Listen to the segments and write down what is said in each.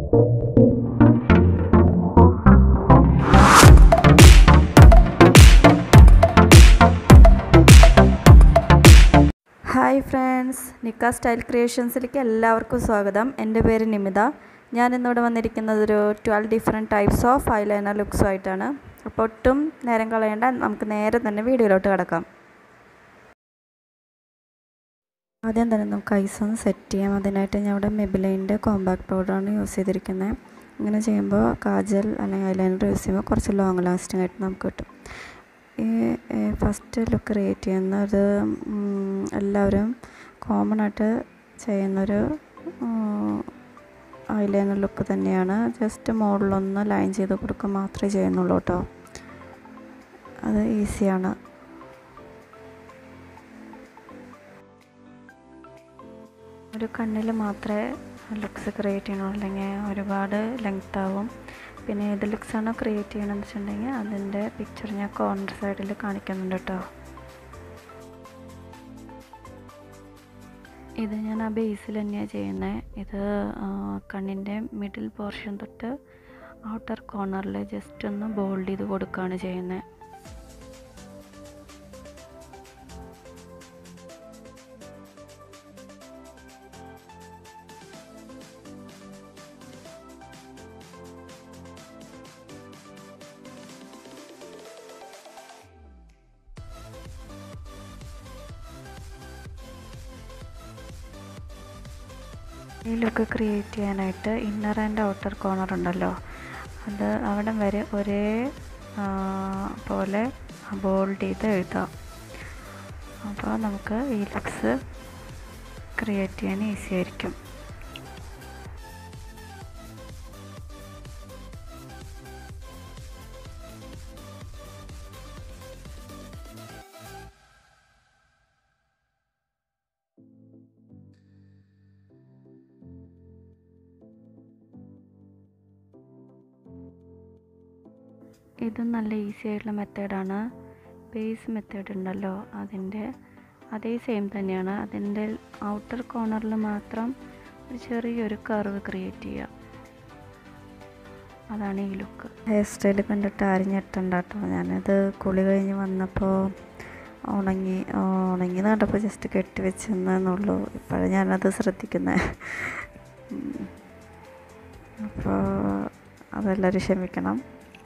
hi friends Nikka style ക്രിയേഷൻസിലേക്ക് എല്ലാവർക്കും സ്വാഗതം എൻ്റെ പേര് നിമിത ഞാൻ ഇന്നിവിടെ വന്നിരിക്കുന്നത് ഒരു twelve different types of eyeliner ലുക്സുമായിട്ടാണ് അപ്പോൾ ഒട്ടും നേരം കളയേണ്ട നമുക്ക് നേരെ തന്നെ വീഡിയോയിലോട്ട് കിടക്കാം ആദ്യം തന്നെ നമുക്ക് ഐസ് ഒന്ന് സെറ്റ് ചെയ്യാം അതിനായിട്ട് ഞാൻ ഇവിടെ മെബിലൈൻ്റെ കോമ്പാക്ട് പൗഡറാണ് യൂസ് ചെയ്തിരിക്കുന്നത് ഇങ്ങനെ ചെയ്യുമ്പോൾ കാജൽ അല്ലെങ്കിൽ ഐലൈനർ യൂസ് ചെയ്യുമ്പോൾ കുറച്ച് ലോങ് ലാസ്റ്റിംഗ് ആയിട്ട് നമുക്ക് കിട്ടും ഈ ഫസ്റ്റ് ലുക്ക് ക്രിയേറ്റ് ചെയ്യുന്നത് എല്ലാവരും കോമൺ ആയിട്ട് ചെയ്യുന്നൊരു ഐലൈനർ ലുക്ക് തന്നെയാണ് ജസ്റ്റ് മുകളിലൊന്ന് ലൈൻ ചെയ്ത് കൊടുക്കുക മാത്രമേ ചെയ്യുന്നുള്ളൂ കേട്ടോ അത് ഈസിയാണ് ഒരു കണ്ണിൽ മാത്രമേ ലുക്സ് ക്രിയേറ്റ് ചെയ്യണുള്ളൂ അല്ലെങ്കിൽ ഒരുപാട് ലെങ്ത് ആവും പിന്നെ ഏത് ലുക്സാണോ ക്രിയേറ്റ് ചെയ്യണമെന്ന് വെച്ചിട്ടുണ്ടെങ്കിൽ അതിൻ്റെ പിക്ചർ ഞാൻ കോർണർ സൈഡിൽ കാണിക്കുന്നുണ്ട് കേട്ടോ ഇത് ഞാൻ ആ ബേസിൽ തന്നെയാണ് ചെയ്യുന്നത് ഇത് കണ്ണിൻ്റെ മിഡിൽ പോർഷൻ തൊട്ട് ഔട്ടർ കോർണറിൽ ജസ്റ്റ് ഒന്ന് ബോൾഡ് ചെയ്ത് കൊടുക്കുകയാണ് ചെയ്യുന്നത് ഈ ലുക്ക് ക്രിയേറ്റ് ചെയ്യാനായിട്ട് ഇന്നർ ആൻഡ് ഔട്ടർ കോർണർ ഉണ്ടല്ലോ അത് അവിടം വരെ ഒരേ പോലെ ബോൾഡ് ചെയ്ത് എഴുതാം അപ്പോൾ നമുക്ക് ഈ ലുക്സ് ക്രിയേറ്റ് ചെയ്യാൻ ഈസി ആയിരിക്കും ഇതും നല്ല ഈസി ആയിട്ടുള്ള മെത്തേഡാണ് ബേസ് മെത്തേഡ് ഉണ്ടല്ലോ അതിൻ്റെ അതേ സെയിം തന്നെയാണ് അതിൻ്റെ ഔട്ടർ കോർണറിൽ മാത്രം ഒരു ചെറിയൊരു കർവ് ക്രിയേറ്റ് ചെയ്യുക അതാണ് ഈ ലുക്ക് ഹെയർ സ്റ്റൈൽ കണ്ടിട്ട് ആരും ഞെട്ടണ്ട കേട്ടോ ഞാനത് കുളി കഴിഞ്ഞ് വന്നപ്പോൾ ഉണങ്ങി ഉണങ്ങി കണ്ടപ്പോൾ ജസ്റ്റ് കെട്ടി വെച്ചെന്നുള്ളൂ ഇപ്പോഴും ഞാനത് ശ്രദ്ധിക്കുന്നത് അപ്പോൾ അതെല്ലാവരും ക്ഷമിക്കണം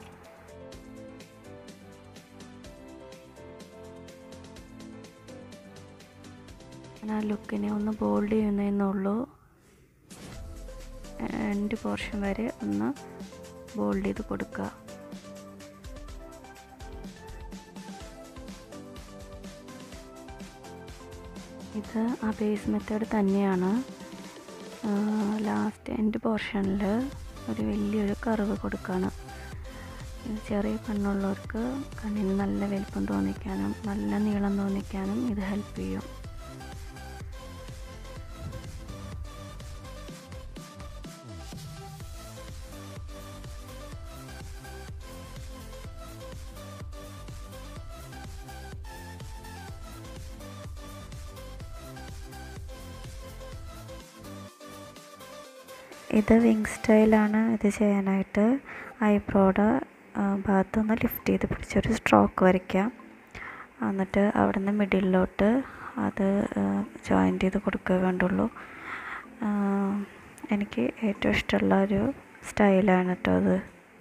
ഞാൻ ആ ലുക്കിനെ ഒന്ന് ബോൾഡ് ചെയ്യുന്നതെന്നുള്ളൂ രണ്ട് പോർഷൻ വരെ ഒന്ന് ബോൾഡ് ചെയ്ത് കൊടുക്കുക ഇത് ആ ബേസ് മെത്തേഡ് തന്നെയാണ് ലാസ്റ്റ് എൻഡ് പോർഷനിൽ ഒരു വലിയൊരു കർവ് കൊടുക്കുകയാണ് ചെറിയ കണ്ണുള്ളവർക്ക് കണ്ണിന് നല്ല വലിപ്പം തോന്നിക്കാനും നല്ല നീളം തോന്നിക്കാനും ഇത് ഹെൽപ്പ് ചെയ്യും ഇത് വിങ് സ്റ്റൈലാണ് ഇത് ചെയ്യാനായിട്ട് ഐബ്രോയുടെ ഭാഗത്തൊന്ന് ലിഫ്റ്റ് ചെയ്ത് പിടിച്ചൊരു സ്ട്രോക്ക് വരയ്ക്കാം എന്നിട്ട് അവിടെ നിന്ന് മിഡിലോട്ട് അത് ജോയിൻ്റ് ചെയ്ത് കൊടുക്കുക വേണ്ടുള്ളൂ എനിക്ക് ഏറ്റവും ഇഷ്ടമുള്ള ഒരു സ്റ്റൈലാണ് കേട്ടോ അത്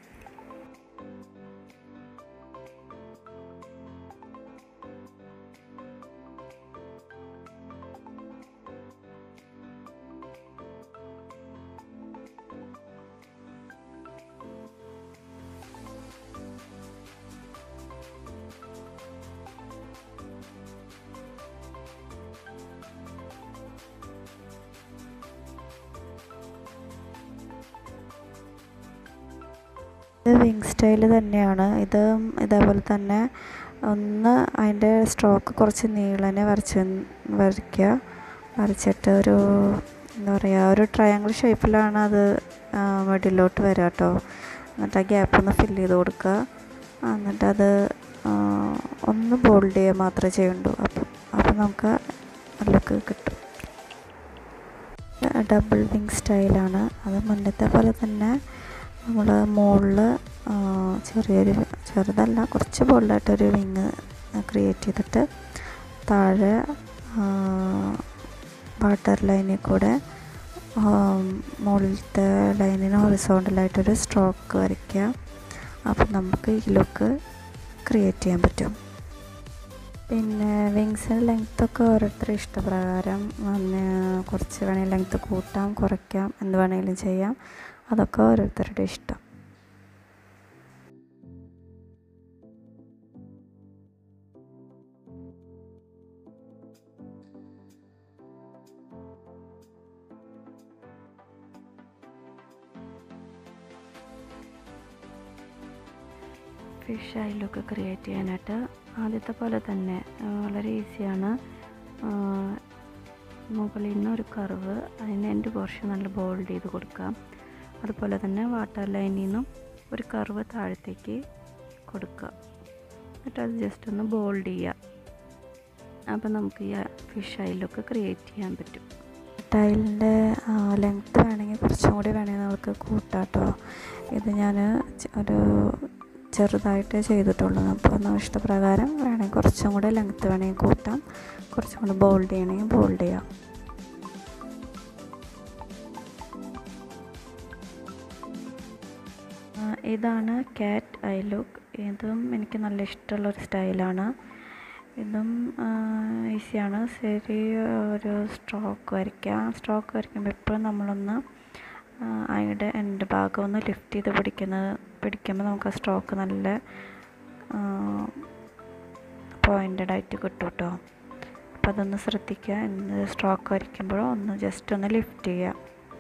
ഇത് വിങ് സ്റ്റൈൽ തന്നെയാണ് ഇത് ഇതേപോലെ തന്നെ ഒന്ന് അതിൻ്റെ സ്ട്രോക്ക് കുറച്ച് നീളനെ വരച്ച് വരയ്ക്കുക വരച്ചിട്ട് ഒരു എന്താ പറയുക ഒരു ട്രയാങ്കിൾ ഷേപ്പിലാണ് അത് മിഡിലോട്ട് വരിക കേട്ടോ എന്നിട്ട് ആ ഗ്യാപ്പ് ഒന്ന് ഫില്ല് ചെയ്ത് കൊടുക്കുക എന്നിട്ടത് ഒന്ന് ബോൾഡ് ചെയ്യുക മാത്രമേ ചെയ്യുള്ളൂ അപ്പം അപ്പം നമുക്ക് ലുക്ക് കിട്ടും ഡബിൾ വിങ് സ്റ്റൈലാണ് അത് മുന്നത്തെ പോലെ തന്നെ നമ്മൾ മുകളിൽ ചെറിയൊരു ചെറുതല്ല കുറച്ച് ബോൾഡായിട്ടൊരു വിങ് ക്രിയേറ്റ് ചെയ്തിട്ട് താഴെ വാട്ടർ ലൈനിൽ കൂടെ മുകളിലത്തെ ലൈനിന് ഹൊറിസോണ്ടലായിട്ടൊരു സ്ട്രോക്ക് വരയ്ക്കുക അപ്പം നമുക്ക് ഈ ലുക്ക് ക്രിയേറ്റ് ചെയ്യാൻ പറ്റും പിന്നെ വിങ്സിൻ്റെ ലെങ്ത്തൊക്കെ ഓരോരുത്തരുടെ ഇഷ്ടപ്രകാരം പിന്നെ കുറച്ച് വേണമെങ്കിൽ ലെങ്ത്ത് കൂട്ടാം കുറയ്ക്കാം എന്ത് വേണമെങ്കിലും ചെയ്യാം അതൊക്കെ ഓരോരുത്തരുടെ ഇഷ്ടം ഫിഷ് ഐലൊക്കെ ക്രിയേറ്റ് ചെയ്യാനായിട്ട് ആദ്യത്തെ പോലെ തന്നെ വളരെ ഈസിയാണ് മുകളിൽ നിന്ന് ഒരു കർവ് അതിന് എൻ്റെ പോർഷൻ നല്ല ബോൾഡ് ചെയ്ത് കൊടുക്കാം അതുപോലെ തന്നെ വാട്ടർ ലൈനിൽ നിന്നും ഒരു കർവ് താഴത്തേക്ക് കൊടുക്കുക എന്നിട്ട് അത് ജസ്റ്റ് ഒന്ന് ബോൾഡ് ചെയ്യുക അപ്പോൾ നമുക്ക് ഈ ഫിഷ് ഐലൊക്കെ ക്രിയേറ്റ് ചെയ്യാൻ പറ്റും ടൈലിൻ്റെ ലെങ്ത്ത് വേണമെങ്കിൽ കുറച്ചും കൂടി വേണമെങ്കിൽ നമുക്ക് കൂട്ടാം കേട്ടോ ഇത് ഞാൻ ഒരു ചെറുതായിട്ടേ ചെയ്തിട്ടുള്ളൂ അപ്പോൾ ഇഷ്ടപ്രകാരം വേണമെങ്കിൽ കുറച്ചും കൂടെ ലെങ്ത്ത് വേണമെങ്കിൽ കൂട്ടാം കുറച്ചും കൂടെ ബോൾഡ് ചെയ്യണമെങ്കിൽ ബോൾഡ് ചെയ്യാം ഇതാണ് ക്യാറ്റ് ഐ ലുക്ക് ഇതും എനിക്ക് നല്ല ഇഷ്ടമുള്ളൊരു സ്റ്റൈലാണ് ഇതും ഈസിയാണ് ശരി ഒരു സ്ട്രോക്ക് വരയ്ക്കുക സ്ട്രോക്ക് വരയ്ക്കുമ്പോൾ എപ്പോഴും നമ്മളൊന്ന് അതിൻ്റെ എൻ്റെ ഭാഗം ഒന്ന് ലിഫ്റ്റ് ചെയ്ത് പിടിക്കുന്നത് പിടിക്കുമ്പോൾ നമുക്ക് ആ സ്ട്രോക്ക് നല്ല പോയിൻറ്റഡ് ആയിട്ട് കിട്ടും കേട്ടോ അപ്പോൾ അതൊന്ന് ശ്രദ്ധിക്കുക എന്ത് സ്ട്രോക്ക് വരയ്ക്കുമ്പോഴോ ഒന്ന് ജസ്റ്റ് ഒന്ന് ലിഫ്റ്റ് ചെയ്യുക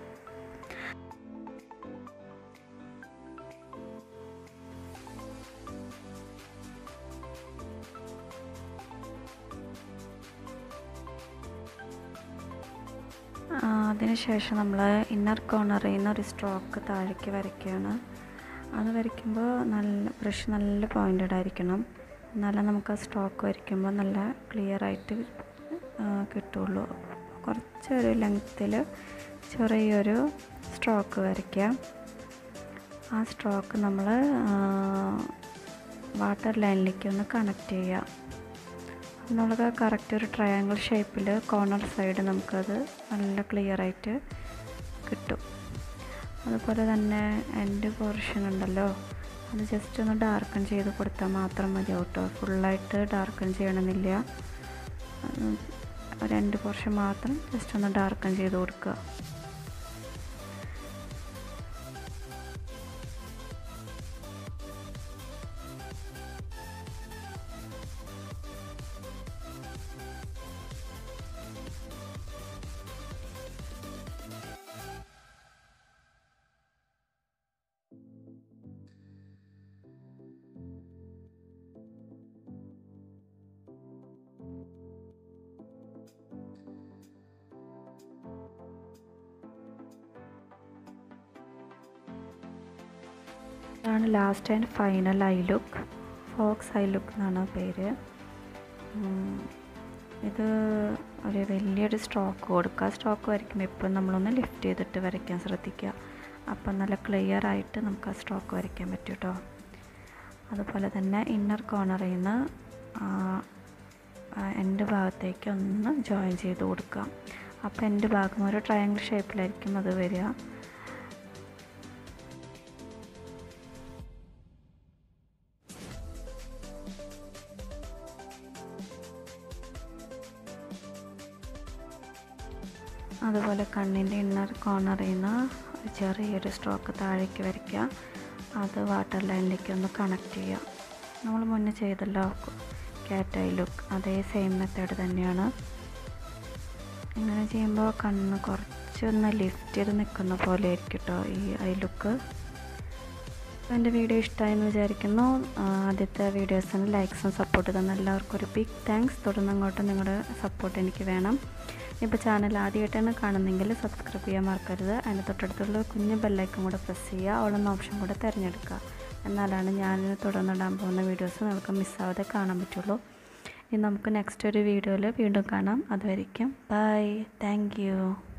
അതിനുശേഷം നമ്മൾ ഇന്നർ കോർണറിൽ നിന്ന് ഒരു സ്ട്രോക്ക് താഴേക്ക് വരയ്ക്കുകയാണ് അത് വരയ്ക്കുമ്പോൾ നല്ല ബ്രഷ് നല്ല പോയിൻറ്റഡ് ആയിരിക്കണം എന്നാലേ നമുക്ക് ആ സ്ട്രോക്ക് വരയ്ക്കുമ്പോൾ നല്ല ക്ലിയർ ആയിട്ട് കിട്ടുള്ളൂ കുറച്ചൊരു ലെങ്ത്തിൽ ചെറിയൊരു സ്ട്രോക്ക് വരയ്ക്കുക ആ സ്ട്രോക്ക് നമ്മൾ വാട്ടർ ലൈനിലേക്ക് ഒന്ന് കണക്ട് ചെയ്യുക നമുക്ക് കറക്റ്റ് ഒരു ട്രയാങ്കിൾ ഷേപ്പിൽ കോർണർ സൈഡ് നമുക്കത് നല്ല ക്ലിയർ ആയിട്ട് കിട്ടും അതുപോലെ തന്നെ എൻ്റെ പോർഷൻ ഉണ്ടല്ലോ അത് ജസ്റ്റ് ഒന്ന് ഡാർക്കൺ ചെയ്ത് കൊടുത്താൽ മാത്രം മതി കേട്ടോ ഫുള്ളായിട്ട് ഡാർക്കൺ ചെയ്യണമെന്നില്ല രണ്ട് പോർഷൻ മാത്രം ജസ്റ്റ് ഒന്ന് ഡാർക്കൺ ചെയ്ത് കൊടുക്കുക ഇതാണ് last and final eye look fox eye look എന്നാണ് പേര് ഇത് ഒരു വലിയൊരു സ്ട്രോക്ക് കൊടുക്കുക സ്ട്രോക്ക് വരയ്ക്കുമ്പോൾ എപ്പോഴും നമ്മളൊന്ന് ലിഫ്റ്റ് ചെയ്തിട്ട് വരയ്ക്കാൻ ശ്രദ്ധിക്കുക അപ്പം നല്ല ക്ലിയർ ആയിട്ട് നമുക്ക് ആ സ്ട്രോക്ക് വരയ്ക്കാൻ പറ്റും കേട്ടോ അതുപോലെ തന്നെ ഇന്നർ കോർണറിൽ നിന്ന് എൻ്റെ ഭാഗത്തേക്ക് ഒന്ന് ജോയിൻ ചെയ്ത് കൊടുക്കുക അപ്പോൾ എൻ്റെ ഭാഗം ഒരു ട്രയാങ്കിൾ ഷേപ്പിലായിരിക്കും അത് വരിക അതുപോലെ കണ്ണിൻ്റെ ഇന്നർ കോർണറിൽ നിന്ന് ഒരു ചെറിയൊരു സ്ട്രോക്ക് താഴേക്ക് വരയ്ക്കുക അത് വാട്ടർ ലൈനിലേക്ക് ഒന്ന് കണക്ട് ചെയ്യുക നമ്മൾ മുന്നേ ചെയ്തല്ലോ ക്യാറ്റ് ഐ ലുക്ക് അതേ സെയിം മെത്തേഡ് തന്നെയാണ് ഇങ്ങനെ ചെയ്യുമ്പോൾ കണ്ണ് കുറച്ചൊന്ന് ലിഫ്റ്റ് ചെയ്ത് നിൽക്കുന്ന പോലെ ആയിരിക്കും കേട്ടോ ഈ ഐ ലുക്ക് എൻ്റെ വീഡിയോ ഇഷ്ടമായെന്ന് വിചാരിക്കുന്നു ആദ്യത്തെ വീഡിയോസിന് ലൈക്സും സപ്പോർട്ട് തന്ന എല്ലാവർക്കും ഒരു ബിഗ് താങ്ക്സ് തുടർന്ന് അങ്ങോട്ട് നിങ്ങളുടെ സപ്പോർട്ട് എനിക്ക് വേണം ഇപ്പോൾ ചാനൽ ആദ്യമായിട്ടാണ് കാണുന്നതെങ്കിൽ സബ്സ്ക്രൈബ് ചെയ്യാൻ മറക്കരുത് അതിന് തൊട്ടടുത്തുള്ള കുഞ്ഞു ബെല്ലൈക്കും കൂടെ പ്രസ് ചെയ്യുക ഓളെന്ന ഓപ്ഷൻ കൂടെ തിരഞ്ഞെടുക്കുക എന്നാലാണ് ഞാൻ തുടർന്നിടാൻ പോകുന്ന വീഡിയോസ് നിങ്ങൾക്ക് മിസ്സാവാതെ കാണാൻ പറ്റുള്ളൂ ഇനി നമുക്ക് നെക്സ്റ്റ് ഒരു വീഡിയോയിൽ വീണ്ടും കാണാം അതുവരെയ്ക്കും ബൈ താങ്ക്